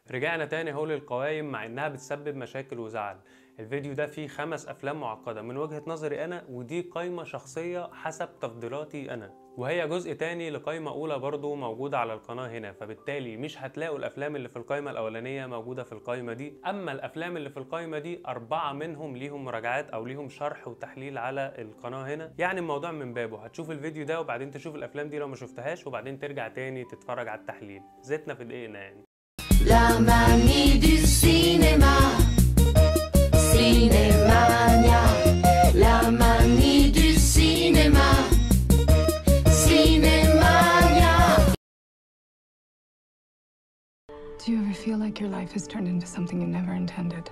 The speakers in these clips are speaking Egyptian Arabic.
رجعنا تاني اهو للقوايم مع انها بتسبب مشاكل وزعل الفيديو ده فيه خمس افلام معقده من وجهه نظري انا ودي قائمه شخصيه حسب تفضيلاتي انا وهي جزء تاني لقائمة أولى برضو موجودة على القناة هنا فبالتالي مش هتلاقوا الأفلام اللي في القائمة الأولانية موجودة في القائمة دي أما الأفلام اللي في القائمة دي أربعة منهم ليهم مراجعات أو ليهم شرح وتحليل على القناة هنا يعني الموضوع من بابه هتشوف الفيديو ده وبعدين تشوف الأفلام دي لو ما شفتهاش وبعدين ترجع تاني تتفرج على التحليل زيتنا في دقيقنا يعني La manie du cinéma. Cinémania. La manie du cinéma. Cinémania. Do you ever feel like your life has turned into something you never intended?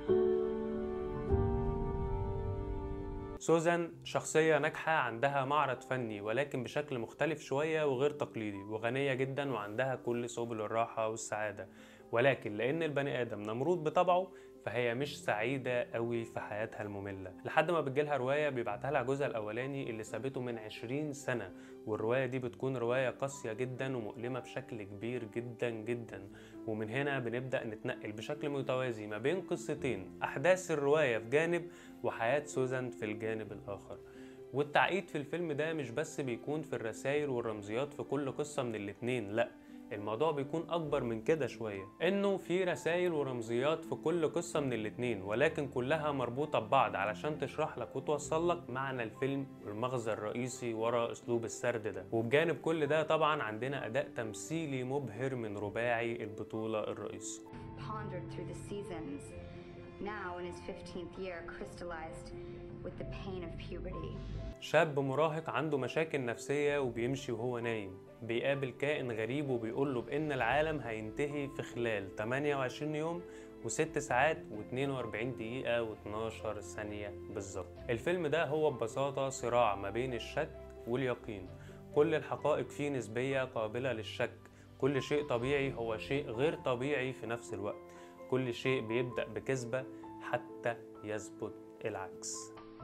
سوزان شخصية ناجحة عندها معرض فني ولكن بشكل مختلف شوية وغير تقليدي وغنية جدا وعندها كل سبل الراحة والسعادة ولكن لأن البني آدم نمرود بطبعه فهي مش سعيدة قوي في حياتها المملة لحد ما بتجيلها رواية بيبعتها لها جوزها الأولاني اللي سابته من 20 سنة والرواية دي بتكون رواية قاسية جدا ومؤلمة بشكل كبير جدا جدا ومن هنا بنبدأ نتنقل بشكل متوازي ما بين قصتين أحداث الرواية في جانب وحياة سوزان في الجانب الآخر والتعقيد في الفيلم ده مش بس بيكون في الرسائل والرمزيات في كل قصة من الاتنين لأ الموضوع بيكون أكبر من كده شوية إنه في رسائل ورمزيات في كل قصة من الاتنين ولكن كلها مربوطة ببعض علشان تشرح لك وتوصل لك معنى الفيلم والمغزى الرئيسي ورا أسلوب السرد ده وبجانب كل ده طبعا عندنا أداء تمثيلي مبهر من رباعي البطولة الرئيسي pondered through the seasons, now in his 15th year, crystallized with the pain of puberty. شاب مراهق عنده مشاكل نفسية وبيمشي وهو نايم بيقابل كائن غريب وبيقول له بإن العالم هينتهي في خلال 28 يوم و6 ساعات و42 دقيقة و12 ثانية بالظبط الفيلم ده هو ببساطة صراع ما بين الشك واليقين كل الحقائق فيه نسبية قابلة للشك كل شيء طبيعي هو شيء غير طبيعي في نفس الوقت كل شيء بيبدأ بكذبة حتى يثبت العكس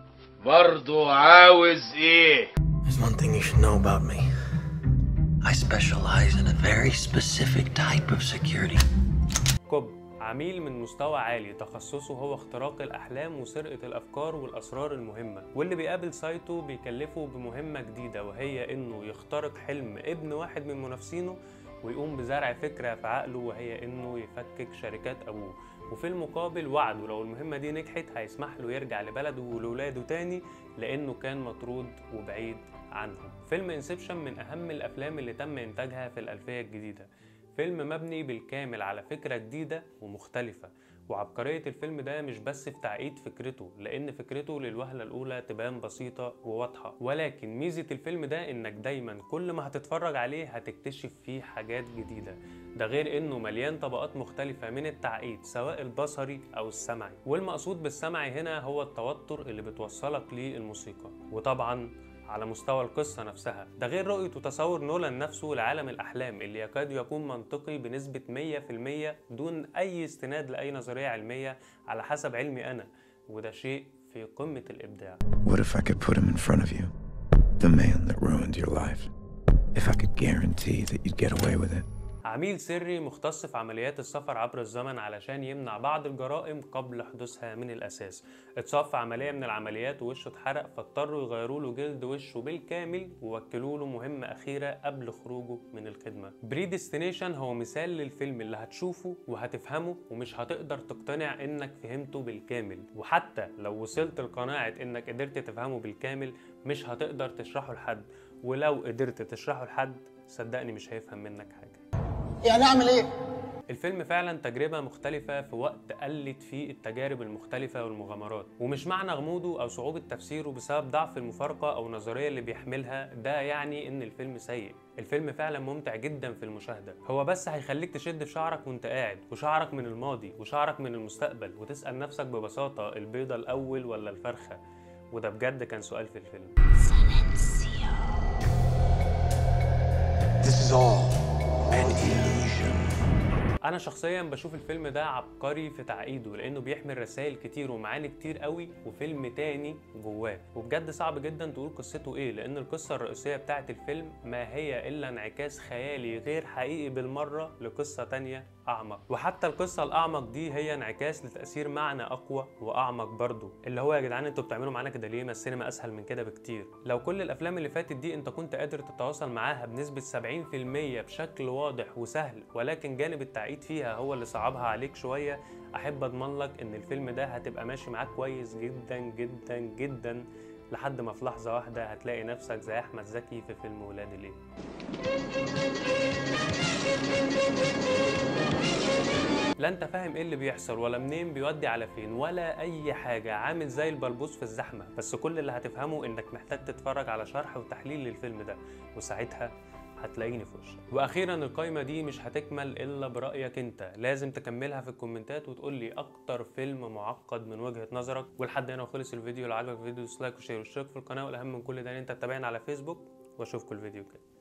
برضو عاوز ايه There's one thing you should know about me. I specialize in a very specific type of security. كوب عميل من مستوى عالي تخصصه هو اختراق الأحلام وسرقة الأفكار والأسرار المهمة واللي بيقابل سايتو بيكلفه بمهمة جديدة وهي إنه يخترق حلم ابن واحد من منافسينه ويقوم بزرع فكرة في عقله وهي إنه يفكك شركات أبوه وفي المقابل وعده لو المهمة دي نجحت هيسمح له يرجع لبلده ولولاده تاني لأنه كان مطرود وبعيد عنهم فيلم انسبشن من أهم الأفلام اللي تم إنتاجها في الألفية الجديدة فيلم مبني بالكامل على فكرة جديدة ومختلفة وعبقرية الفيلم ده مش بس في تعقيد فكرته لأن فكرته للوهلة الأولى تبان بسيطة وواضحة ولكن ميزة الفيلم ده إنك دايما كل ما هتتفرج عليه هتكتشف فيه حاجات جديدة ده غير إنه مليان طبقات مختلفة من التعقيد سواء البصري أو السمعي والمقصود بالسمعي هنا هو التوتر اللي بتوصلك ليه الموسيقى وطبعا على مستوى القصة نفسها ده غير رؤية وتصور نولان نفسه لعالم الأحلام اللي يكاد يكون منطقي بنسبة 100% دون أي استناد لأي نظرية علمية على حسب علمي أنا وده شيء في قمة الإبداع What if I could put him in front of you? The man that ruined your life. If I could guarantee that you'd get away with it. عميل سري مختص في عمليات السفر عبر الزمن علشان يمنع بعض الجرائم قبل حدوثها من الأساس اتصاب في عملية من العمليات ووشه اتحرق فاضطروا يغيروا له جلد وشه بالكامل ووكلوا له مهمة أخيرة قبل خروجه من الخدمة بريديستنيشن هو مثال للفيلم اللي هتشوفه وهتفهمه ومش هتقدر تقتنع إنك فهمته بالكامل وحتى لو وصلت لقناعة إنك قدرت تفهمه بالكامل مش هتقدر تشرحه لحد ولو قدرت تشرحه لحد صدقني مش هيفهم منك حاجة يعني اعمل ايه؟ الفيلم فعلا تجربة مختلفة في وقت قلت فيه التجارب المختلفة والمغامرات ومش معنى غموضه أو صعوبة تفسيره بسبب ضعف المفارقة أو النظرية اللي بيحملها ده يعني إن الفيلم سيء الفيلم فعلا ممتع جدا في المشاهدة هو بس هيخليك تشد في شعرك وانت قاعد وشعرك من الماضي وشعرك من المستقبل وتسأل نفسك ببساطة البيضة الأول ولا الفرخة وده بجد كان سؤال في الفيلم This is all an illusion. انا شخصيا بشوف الفيلم ده عبقري في تعقيده لانه بيحمل رسائل كتير ومعاني كتير قوي وفيلم تاني جواه وبجد صعب جدا تقول قصته ايه لان القصه الرئيسيه بتاعه الفيلم ما هي الا انعكاس خيالي غير حقيقي بالمره لقصه تانية اعمق وحتى القصه الاعمق دي هي انعكاس لتاثير معنى اقوى واعمق برضه اللي هو يا جدعان انتوا بتعملوا معانا كده ليه ما السينما اسهل من كده بكتير لو كل الافلام اللي فاتت دي انت كنت قادر تتواصل معاها بنسبه 70% بشكل واضح وسهل ولكن جانب التعقيد فيها هو اللي صعبها عليك شويه احب اضمن لك ان الفيلم ده هتبقى ماشي معاك كويس جدا جدا جدا لحد ما في لحظه واحده هتلاقي نفسك زي احمد زكي في فيلم ولاد الايه لا انت فاهم ايه اللي بيحصل ولا منين بيودي على فين ولا اي حاجه عامل زي البلبوس في الزحمه بس كل اللي هتفهمه انك محتاج تتفرج على شرح وتحليل للفيلم ده وساعتها هتلاقيني في وشك واخيرا القايمه دي مش هتكمل الا برايك انت لازم تكملها في الكومنتات وتقول لي اكتر فيلم معقد من وجهه نظرك ولحد هنا وخلص الفيديو لو عجبك الفيديو دوس لايك وشير واشترك في القناه والاهم من كل ده ان انت تتابعنا على فيسبوك واشوفكم الفيديو الجاي